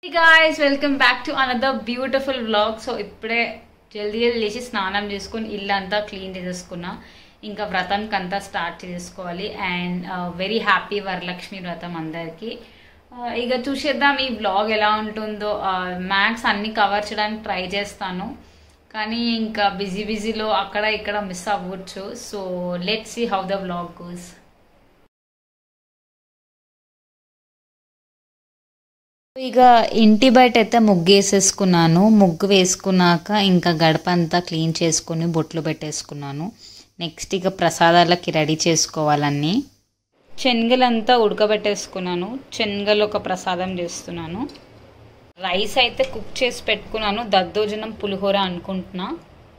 guys welcome back to another beautiful vlog so ఇప్పుడే జల్దీ జల్దీ లేచి స్నానం చేసుకుని ఇల్లు అంతా క్లీన్ చేసేసుకున్నా ఇంకా వ్రతంకి అంతా స్టార్ట్ చేసుకోవాలి అండ్ వెరీ హ్యాపీ వరలక్ష్మి వ్రతం అందరికీ Uh, ఇక చూసేద్దాం ఈ వ్లాగ్ ఎలా ఉంటుందో మ్యాథ్స్ అన్ని కవర్ చేయడానికి ట్రై చేస్తాను కానీ ఇంకా బిజీ బిజీలో అక్కడ ఇక్కడ మిస్ అవ్వచ్చు so let see how the vlog goes ఇక ఇంటి బయట అయితే ముగ్గు వేసేసుకున్నాను ముగ్గు వేసుకున్నాక ఇంకా గడప అంతా క్లీన్ చేసుకుని బొట్లు పెట్టేసుకున్నాను నెక్స్ట్ ఇక ప్రసాదాలకి రెడీ చేసుకోవాలన్నీ శనగలంతా ఉడకబెట్టేసుకున్నాను శనగలు ఒక ప్రసాదం చేస్తున్నాను రైస్ అయితే కుక్ చేసి పెట్టుకున్నాను దద్దోజనం పులిహోర అనుకుంటున్నా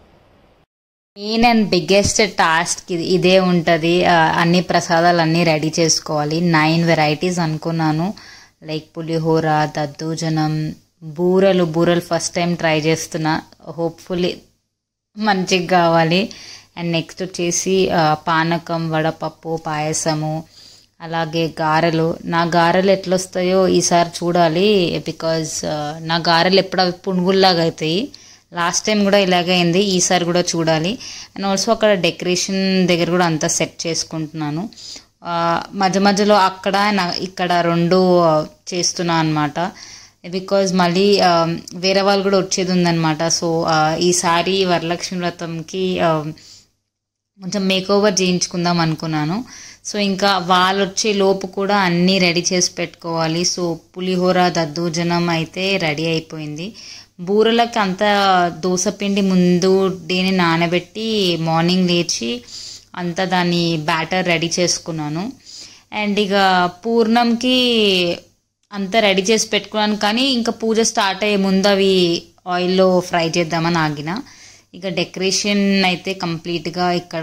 మెయిన్ అండ్ బిగ్గెస్ట్ టాస్క్ ఇది ఇదే ఉంటుంది అన్ని ప్రసాదాలు అన్నీ రెడీ చేసుకోవాలి నైన్ వెరైటీస్ అనుకున్నాను లైక్ పులిహోర దద్దోజనం బూరలు బూరలు ఫస్ట్ టైం ట్రై చేస్తున్నా హోప్ఫుల్లీ మంచిగా కావాలి అండ్ నెక్స్ట్ వచ్చేసి ఆ, పానకం వడపప్పు పాయసము అలాగే గారెలు నా గారెలు ఎట్లా వస్తాయో ఈసారి చూడాలి బికాజ్ నా గారెలు ఎప్పుడు అవి పునుగుల్లాగా అవుతాయి లాస్ట్ టైం కూడా ఇలాగే అయింది ఈసారి కూడా చూడాలి అండ్ ఆల్సో అక్కడ డెకరేషన్ దగ్గర కూడా అంతా సెట్ చేసుకుంటున్నాను ఆ, మధ్య మధ్యలో అక్కడ నా- ఇక్కడ రెండు ఆ, చేస్తున్నా అనమాట బికాజ్ మళ్ళీ ఆ, వేరే వాళ్ళు కూడా వచ్చేది ఉందన్నమాట సో ఆ, ఈసారి వరలక్ష్మి వ్రతంకి ఆ, కొంచెం మేక్ ఓవర్ చేయించుకుందాం అనుకున్నాను సో ఇంకా వాళ్ళు వచ్చే లోపు కూడా అన్నీ రెడీ చేసి పెట్టుకోవాలి సో పులిహోర దద్దోజనం అయితే రెడీ అయిపోయింది బూరెలకి అంతా దోసపిండి ముందు డేని నానబెట్టి మార్నింగ్ లేచి అంతా దాన్ని బ్యాటర్ రెడీ చేసుకున్నాను అండ్ ఇక పూర్ణంకి అంతా రెడీ చేసి పెట్టుకున్నాను కానీ ఇంకా పూజ స్టార్ట్ అయ్యే ముందు అవి ఆయిల్లో ఫ్రై చేద్దామని ఆగిన ఇక డెకరేషన్ అయితే కంప్లీట్గా ఇక్కడ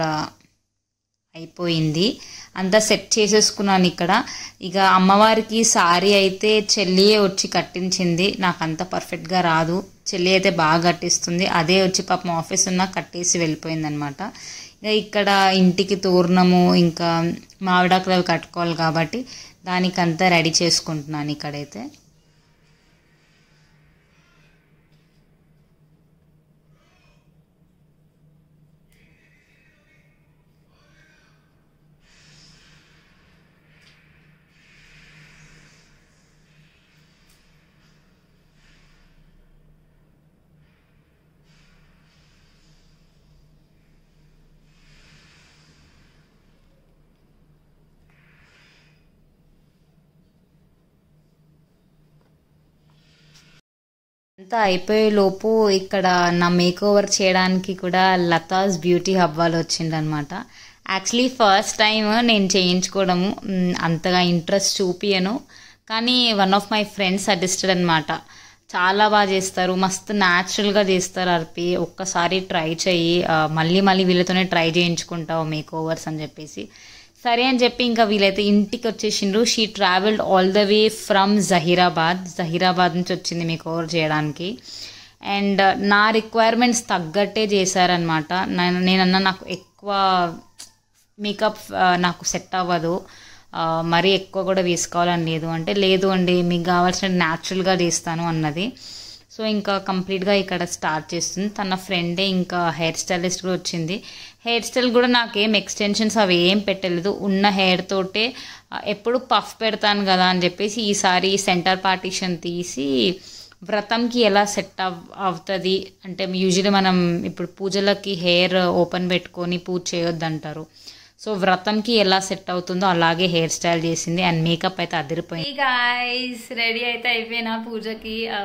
అయిపోయింది అంతా సెట్ చేసేసుకున్నాను ఇక్కడ ఇక అమ్మవారికి సారీ అయితే చెల్లియే వచ్చి కట్టించింది నాకు అంత పర్ఫెక్ట్గా రాదు చెల్లి అయితే బాగా కట్టిస్తుంది అదే వచ్చి పాపం ఆఫీస్ ఉన్నా కట్టేసి వెళ్ళిపోయింది అనమాట ఇక ఇక్కడ ఇంటికి తోరణము ఇంకా మామిడాకులు అవి కట్టుకోవాలి కాబట్టి దానికంతా రెడీ చేసుకుంటున్నాను ఇక్కడైతే అంతా అయిపోయే లోపు ఇక్కడ నా మేక్ ఓవర్ చేయడానికి కూడా లతాస్ బ్యూటీ హబ్ వాళ్ళు వచ్చిండనమాట యాక్చువల్లీ ఫస్ట్ టైం నేను చేయించుకోవడము మ్, అంతగా ఇంట్రెస్ట్ చూపియను కానీ one of my friends suggested అనమాట చాలా బాగా చేస్తారు మస్తు న్యాచురల్గా చేస్తారు అర్పి ఒక్కసారి ట్రై చెయ్యి ఆ, మళ్ళీ మళ్ళీ వీళ్ళతోనే ట్రై చేయించుకుంటావు మేక్ ఓవర్స్ అని చెప్పేసి సరే అని చెప్పి ఇంకా వీలైతే ఇంటికి వచ్చేసిండ్రు she travelled all the way from Zaheerabad Zaheerabad నుంచి వచ్చింది మీకు ఓవర్ చేయడానికి అండ్ నా రిక్వైర్మెంట్స్ తగ్గట్టే చేశారనమాట నేనన్నా నాకు ఎక్కువ మేకప్ నాకు సెట్ అవ్వదు ఆ, మరీ ఎక్కువ కూడా వేసుకోవాలని లేదు అంటే లేదు అండి మీకు కావాల్సిన న్యాచురల్గా చేస్తాను అన్నది సో ఇంకా కంప్లీట్గా ఇక్కడ స్టార్ట్ చేస్తుంది తన ఫ్రెండే ఇంకా హెయిర్ స్టైలిస్ట్ కూడా వచ్చింది హెయిర్ స్టైల్ కూడా నాకేం ఎక్స్టెన్షన్స్ అవి ఏం పెట్టలేదు ఉన్న హెయిర్ తోటే ఆ, ఎప్పుడు పఫ్ పెడతాను కదా అని చెప్పేసి ఈసారి సెంటర్ పార్టీషన్ తీసి వ్రతంకి ఎలా సెట్ అవ్ అవుతుంది అంటే యూజువల్లీ మనం ఇప్పుడు పూజలకి హెయిర్ ఓపెన్ పెట్టుకొని పూజ చేయొద్దు అంటారు సో వ్రతంకి ఎలా సెట్ అవుతుందో అలాగే హెయిర్ స్టైల్ చేసింది అండ్ మేకప్ అయితే అదిరిపోయింది గాయస్ రెడీ అయితే అయిపోయినా పూజకి ఆ,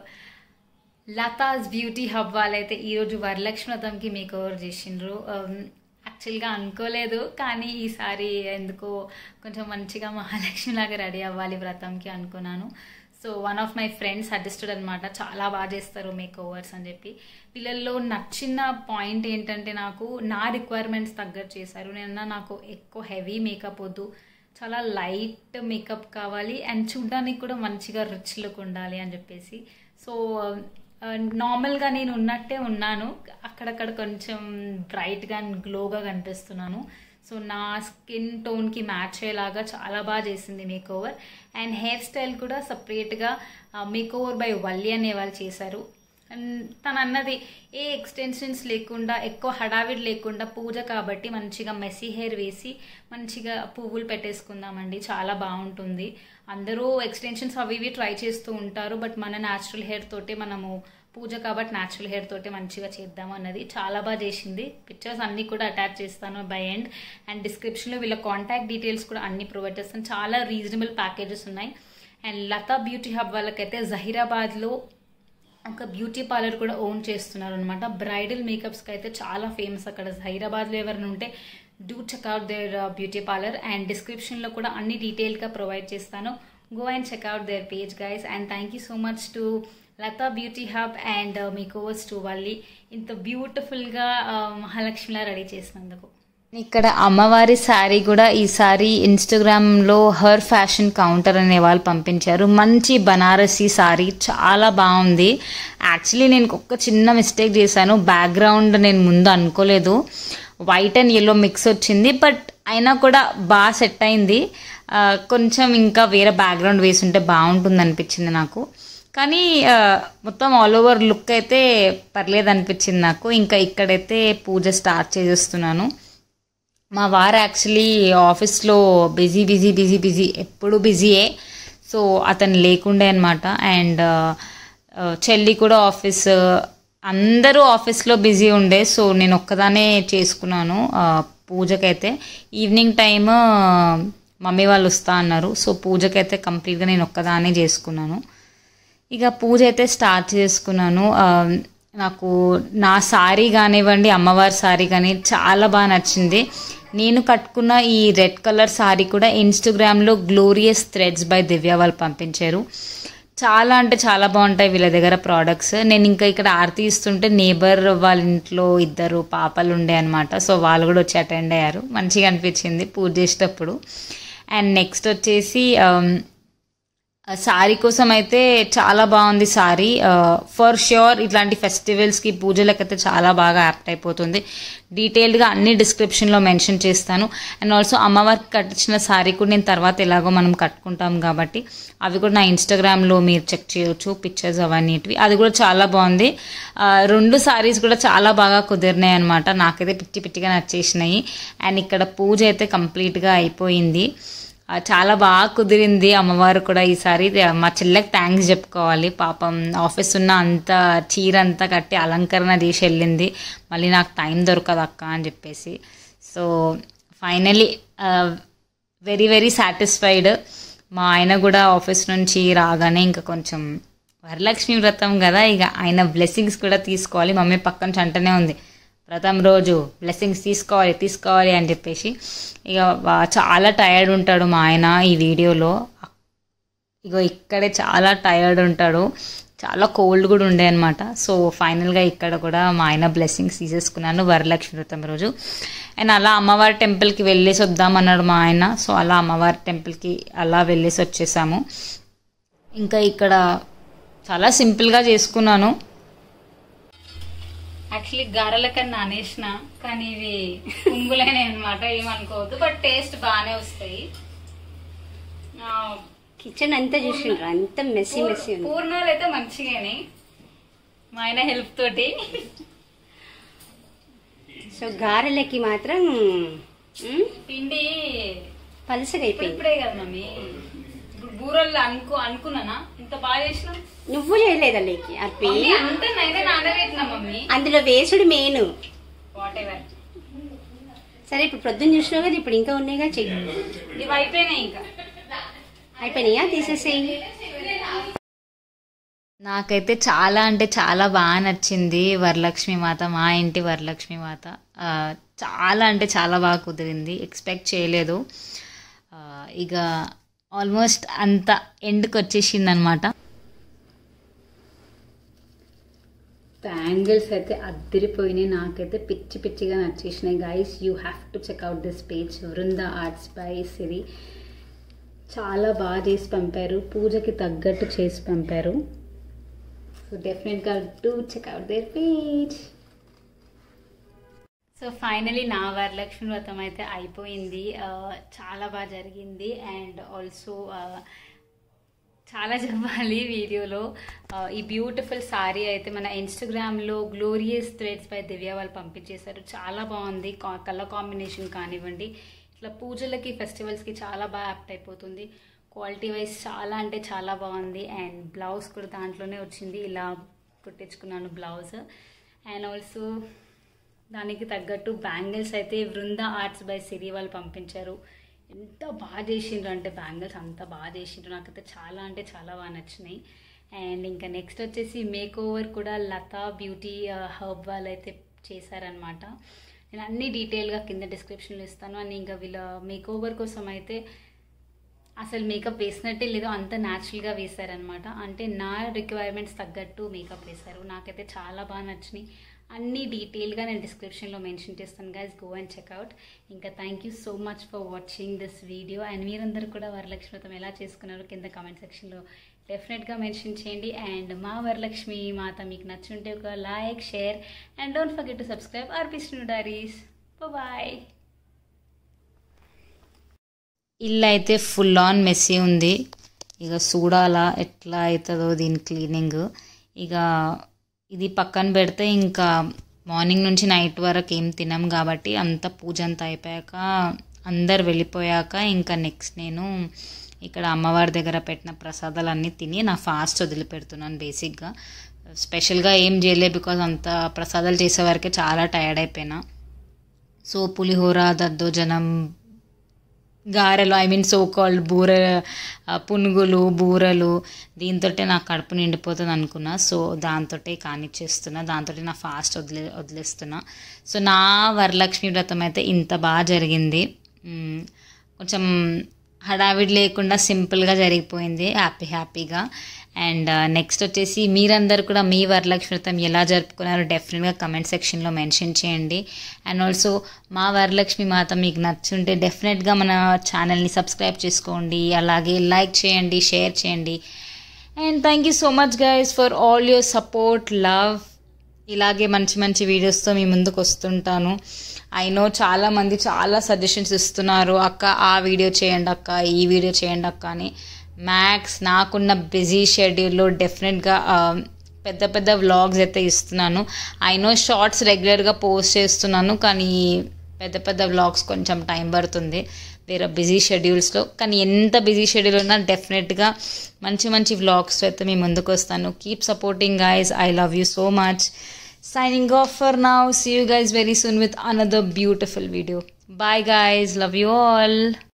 లతాస్ బ్యూటీ హబ్ వాళ్ళైతే ఈరోజు వరలక్ష్మి వ్రతంకి మేక్ ఓవర్ చేసిండ్రు యాక్చువల్గా అనుకోలేదు కానీ ఈసారి ఎందుకో కొంచెం మంచిగా మహాలక్ష్మి లాగా రెడీ అవ్వాలి వ్రతంకి అనుకున్నాను so one of my friends suggested అనమాట చాలా బాగా చేస్తారు మేక్ ఓవర్స్ అని చెప్పి పిల్లల్లో నచ్చిన పాయింట్ ఏంటంటే నాకు నా రిక్వైర్మెంట్స్ తగ్గట్టు చేశారు నేను నాకు ఎక్కువ హెవీ మేకప్ వద్దు చాలా లైట్ మేకప్ కావాలి అండ్ చూడడానికి కూడా మంచిగా రిచ్ లుక్ ఉండాలి అని చెప్పేసి సో నార్మల్గా నేను ఉన్నట్టే ఉన్నాను అక్కడక్కడ కొంచెం బ్రైట్గా అండ్ గ్లోగా కనిపిస్తున్నాను సో నా స్కిన్ టోన్కి మ్యాచ్ అయ్యేలాగా చాలా బాగా చేసింది makeover and hair style కూడా సపరేట్గా మేక్ ఓవర్ బై వల్లి అనే వాళ్ళు చేశారు అండ్ తను అన్నది ఏ ఎక్స్టెన్షన్స్ లేకుండా ఎక్కువ హడావిడి లేకుండా పూజ కాబట్టి మంచిగా మెస్సీ హెయిర్ వేసి మంచిగా పువ్వులు పెట్టేసుకుందామండి చాలా బాగుంటుంది అందరూ ఎక్స్టెన్షన్స్ అవి ఇవి ట్రై చేస్తూ ఉంటారు బట్ మన న్యాచురల్ హెయిర్ తోటి మనము పూజ కాబట్టి న్యాచురల్ హెయిర్ తోటి మంచిగా చేద్దాం అన్నది చాలా బాగా చేసింది పిక్చర్స్ అన్నీ కూడా అటాచ్ చేస్తాను బై ఎండ్ అండ్ డిస్క్రిప్షన్లో వీళ్ళ కాంటాక్ట్ డీటెయిల్స్ కూడా అన్ని ప్రొవైడ్ చేస్తాను చాలా రీజనబుల్ ప్యాకేజెస్ ఉన్నాయి అండ్ లతా బ్యూటీ హబ్ వాళ్ళకైతే జహీరాబాద్లో ఒక బ్యూటీ పార్లర్ కూడా ఓన్ చేస్తున్నారు అనమాట బ్రైడల్ మేకప్స్కి అయితే చాలా ఫేమస్ అక్కడ హైదరాబాద్లో ఎవరైనా ఉంటే do check out their beauty parlour and డిస్క్రిప్షన్లో కూడా అన్ని డీటెయిల్గా ప్రొవైడ్ చేస్తాను go and check out their page guys and thank you so much to Latha beauty hub and makeovers to Valli ఇంత బ్యూటిఫుల్గా మహాలక్ష్మిలా రెడీ చేసినందుకు ఇక్కడ అమ్మవారి శారీ కూడా ఈసారి ఇన్స్టాగ్రామ్లో హర్ ఫ్యాషన్ కౌంటర్ అనే వాళ్ళు పంపించారు మంచి బనారసీ శారీ చాలా బాగుంది యాక్చువల్లీ నేను ఒక చిన్న మిస్టేక్ చేశాను బ్యాక్గ్రౌండ్ నేను ముందు అనుకోలేదు వైట్ అండ్ ఎల్లో మిక్స్ వచ్చింది బట్ అయినా కూడా బాగా సెట్ అయింది ఆ, కొంచెం ఇంకా వేరే బ్యాక్గ్రౌండ్ వేసి ఉంటే బాగుంటుంది అనిపించింది నాకు కానీ ఆ, మొత్తం ఆల్ ఓవర్ లుక్ అయితే పర్లేదు అనిపించింది నాకు ఇంకా ఇక్కడైతే పూజ స్టార్ట్ చేసేస్తున్నాను మా వారు యాక్చువల్లీ ఆఫీస్లో బిజీ బిజీ బిజీ బిజీ ఎప్పుడు బిజీయే సో అతను లేకుండే అనమాట అండ్ చెల్లి కూడా ఆఫీస్ అందరూ ఆఫీస్లో బిజీ ఉండే సో నేను ఒక్కదానే చేసుకున్నాను ఆ, పూజకైతే ఈవినింగ్ టైమ్ మమ్మీ వాళ్ళు వస్తా అన్నారు సో పూజకైతే కంప్లీట్గా నేను ఒక్కదానే చేసుకున్నాను ఇక పూజ అయితే స్టార్ట్ చేసుకున్నాను ఆ, నాకు నా సారీ కానివ్వండి అమ్మవారి సారీ కానీ చాలా బాగా నచ్చింది నేను కట్టుకున్న ఈ రెడ్ కలర్ సారీ కూడా ఇన్స్టాగ్రామ్లో గ్లోరియస్ థ్రెడ్స్ బై దివ్య వాళ్ళు పంపించారు చాలా అంటే చాలా బాగుంటాయి వీళ్ళ దగ్గర ప్రోడక్ట్స్ నేను ఇంకా ఇక్కడ ఆరతి ఇస్తుంటే నేబర్ వాళ్ళ ఇంట్లో ఇద్దరు పాపలు ఉండే అనమాట సో వాళ్ళు కూడా వచ్చి అటెండ్ అయ్యారు మంచిగా అనిపించింది పూజ చేసేటప్పుడు అండ్ నెక్స్ట్ వచ్చేసి ఆమ్, సారీ కోసం అయితే చాలా బాగుంది సారీ ఫర్ ష్యూర్ ఇట్లాంటి ఫెస్టివల్స్కి పూజలకైతే చాలా బాగా యాప్ట్ అయిపోతుంది డీటెయిల్డ్గా అన్ని డిస్క్రిప్షన్లో మెన్షన్ చేస్తాను అండ్ ఆల్సో అమ్మవారికి కట్టించిన సారీ కూడా నేను తర్వాత ఎలాగో మనం కట్టుకుంటాం కాబట్టి అవి కూడా నా ఇన్స్టాగ్రామ్లో మీరు చెక్ చేయొచ్చు పిక్చర్స్ అవన్నీటివి అది కూడా చాలా బాగుంది ఆ, రెండు సారీస్ కూడా చాలా బాగా కుదిరినాయి అనమాట నాకైతే పిచ్చి పిచ్చిగా నచ్చేసినాయి అండ్ ఇక్కడ పూజ అయితే కంప్లీట్గా అయిపోయింది ఆ, చాలా బాగా కుదిరింది అమ్మవారు కూడా ఈసారి ఇది మా చెల్లెకి థ్యాంక్స్ చెప్పుకోవాలి పాపం ఆఫీస్ ఉన్న అంత చీర అంతా కట్టి అలంకరణ చేసి వెళ్ళింది మళ్ళీ నాకు టైం దొరకదు అక్క అని చెప్పేసి so finally very very satisfied మా ఆయన కూడా ఆఫీస్ నుంచి రాగానే ఇంకా కొంచెం వరలక్ష్మి వ్రతం కదా ఇక ఆయన బ్లెస్సింగ్స్ కూడా తీసుకోవాలి మమ్మీ పక్కన నుంచి అంటనే ఉంది వ్రతం రోజు బ్లెస్సింగ్స్ తీసుకోవాలి తీసుకోవాలి అని చెప్పేసి ఇక వా- చాలా టైర్డ్ ఉంటాడు మా ఆయన ఈ వీడియోలో ఇగో ఇక్కడే చాలా టైర్డ్ ఉంటాడు చాలా కోల్డ్ కూడా ఉండే అనమాట సో ఫైనల్గా ఇక్కడ కూడా మా ఆయన బ్లెస్సింగ్స్ తీసేసుకున్నాను వరలక్ష్మి వ్రతం రోజు అండ్ అలా అమ్మవారి టెంపుల్కి వెళ్ళేసి వద్దామన్నాడు మా ఆయన సో అలా అమ్మవారి టెంపుల్కి అలా వెళ్ళేసి వచ్చేసాము ఇంకా ఇక్కడ చాలా సింపుల్గా చేసుకున్నాను యాక్చువల్లీ గారెల కన్నా అనేసిన కానీ ఇవి కుంగులైన అనమాట ఏమనుకోవద్దు బట్ టేస్ట్ బాగానే వస్తాయి ఆ, కిచెన్ అంతా చూసిండ్రు అంత మెస్సీ మెస్సీ ఉంది పూర్ణాలు అయితే మంచిగానే మా ఆయన హెల్ప్ తోటి సో గారెలకి మాత్రం మ్, పిండి పలుసగా అయిపోయింది ఇప్పుడే కదా మమ్మీ ఇప్పుడు బూరలు అనుకో అనుకున్నానా ఇంత బాగా చేసిన నువ్వు చేయలేదా లేకి అర్పి అంతా నైతే నానబెట్టినా మమ్మీ అందులో వేసుడు మెయిన్ వాట్ ఎవర్ సరే ఇప్పుడు ప్రొద్దున చూసినావు కదా ఇప్పుడు ఇంకా ఉన్నాయిగా చెయ్యి ఇవి అయిపోయినాయి ఇంకా అయిపోయినాయా తీసేసేయి నాకైతే చాలా అంటే చాలా బాగా నచ్చింది వరలక్ష్మి మాత మా ఇంటి వరలక్ష్మి మాత ఆ, చాలా అంటే చాలా బాగా కుదిరింది ఎక్స్పెక్ట్ చేయలేదు ఆ, ఇక ఆల్మోస్ట్ అంత ఎండ్కి వచ్చేసింది అనమాట బ్యాంగిల్స్ అయితే అద్దరిపోయినాయి నాకైతే పిచ్చి పిచ్చిగా నచ్చేసినాయి guys you have to check out this page Vrinda arts by Siri చాలా బాగా చేసి పంపారు పూజకి తగ్గట్టు చేసి పంపారు సో డెఫినెట్గా do check out their page so finally నా వరలక్ష్మి వ్రతం అయితే అయిపోయింది ఆ, చాలా బాగా జరిగింది అండ్ ఆల్సో చాలా చెప్పాలి వీడియోలో ఆ, ఈ బ్యూటిఫుల్ సారీ అయితే మన ఇన్స్టాగ్రామ్లో గ్లోరియస్ థ్రెడ్స్ బై దివ్య వాళ్ళు పంపించేశారు చాలా బాగుంది కలర్ కాంబినేషన్ కానివ్వండి ఇట్లా పూజలకి ఫెస్టివల్స్కి చాలా బాగా యాప్ట్ అయిపోతుంది క్వాలిటీ వైజ్ చాలా అంటే చాలా బాగుంది అండ్ బ్లౌజ్ కూడా దాంట్లోనే వచ్చింది ఇలా కుట్టించుకున్నాను బ్లౌజ్ అండ్ ఆల్సో దానికి తగ్గట్టు బ్యాంగిల్స్ అయితే వృంద ఆర్ట్స్ బై సిరి వాళ్ళు పంపించారు ఎంత బాగా చేసిండ్రు అంటే బ్యాంగిల్స్ అంత బాగా చేసిండ్రు నాకైతే చాలా అంటే చాలా బాగా నచ్చినాయి అండ్ ఇంకా నెక్స్ట్ వచ్చేసి మేక్ ఓవర్ కూడా లతా బ్యూటీ హర్బ్ వాళ్ళు అయితే చేశారనమాట నేను అన్ని డీటెయిల్గా కింద డిస్క్రిప్షన్లో ఇస్తాను అండ్ ఇంకా వీళ్ళ మేక్ ఓవర్ కోసం అయితే అసలు మేకప్ వేసినట్టే లేదో అంత న్యాచురల్గా వేశారనమాట అంటే నా రిక్వైర్మెంట్స్ తగ్గట్టు మేకప్ వేశారు నాకైతే చాలా బాగా నచ్చినాయి అన్ని డీటెయిల్గా నేను డిస్క్రిప్షన్లో మెన్షన్ చేస్తాను గైస్ గో అండ్ చెక్అవుట్ ఇంకా thank you so much for watching this video and మీరందరూ కూడా వరలక్ష్మి వ్రతం ఎలా చేసుకున్నారో కింద కామెంట్ సెక్షన్లో డెఫినెట్గా మెన్షన్ చేయండి అండ్ మా వరలక్ష్మి మాత మీకు నచ్చుంటే ఒక like share and don't forget to subscribe RP stu diaries bye ఇల్లు అయితే ఫుల్ ఆన్ మెస్సీ ఉంది ఇక చూడాలా ఎట్లా అవుతుందో దీని క్లీనింగ్ ఇక ఇది పక్కన పెడితే ఇంకా మార్నింగ్ నుంచి నైట్ వరకు ఏం తినం కాబట్టి అంత పూజ అంతా అయిపోయాక అందరు వెళ్ళిపోయాక ఇంకా నెక్స్ట్ నేను ఇక్కడ అమ్మవారి దగ్గర పెట్టిన ప్రసాదాలన్నీ తిని నా ఫాస్ట్ వదిలిపెడుతున్నాను బేసిక్గా స్పెషల్గా ఏం చేయలే బికాజ్ అంత ప్రసాదాలు చేసే వరకే చాలా టైర్డ్ అయిపోయినా సో పులిహోర దద్దోజనం గారెలు ఐ మీన్ సో కాల్డ్ బూర ఆ, పునుగులు బూరలు దీంతో నా కడుపు నిండిపోతుంది అనుకున్నా సో దాంతో కానిచ్చేస్తున్నా దాంతో నా ఫాస్ట్ వదిలే వదిలేస్తున్నా సో నా వరలక్ష్మి వ్రతం అయితే ఇంత బాగా జరిగింది మ్, కొంచెం హడావిడి లేకుండా సింపుల్గా జరిగిపోయింది హ్యాపీ హ్యాపీగా అండ్ నెక్స్ట్ వచ్చేసి మీరందరూ కూడా మీ వరలక్ష్మి వ్రతం ఎలా జరుపుకున్నారో డెఫినెట్గా కమెంట్ సెక్షన్లో మెన్షన్ చేయండి అండ్ ఆల్సో మా వరలక్ష్మి మాత మీకు నచ్చుంటే డెఫినెట్గా మన ఛానల్ని సబ్స్క్రైబ్ చేసుకోండి అలాగే లైక్ చేయండి షేర్ చేయండి and thank you so much guys for all your support love ఇలాగే మంచి మంచి వీడియోస్తో మీ ముందుకు వస్తుంటాను ఐ నో చాలా మంది చాలా సజెషన్స్ ఇస్తున్నారు అక్క ఆ వీడియో చేయండి అక్క ఈ వీడియో చేయండి అక్క అని మ్యాక్స్ నాకున్న బిజీ షెడ్యూల్లో డెఫినెట్గా పెద్ద పెద్ద వ్లాగ్స్ అయితే ఇస్తున్నాను ఐ నో షార్ట్స్ రెగ్యులర్గా పోస్ట్ చేస్తున్నాను కానీ పెద్ద పెద్ద వ్లాగ్స్ కొంచెం టైం పడుతుంది వేరే బిజీ షెడ్యూల్స్లో కానీ ఎంత బిజీ షెడ్యూల్ ఉన్నా డెఫినెట్గా మంచి మంచి వ్లాగ్స్ అయితే మీ ముందుకు వస్తాను keep supporting guys I love you so much signing off for now see you guys very soon with another beautiful video bye guys love you all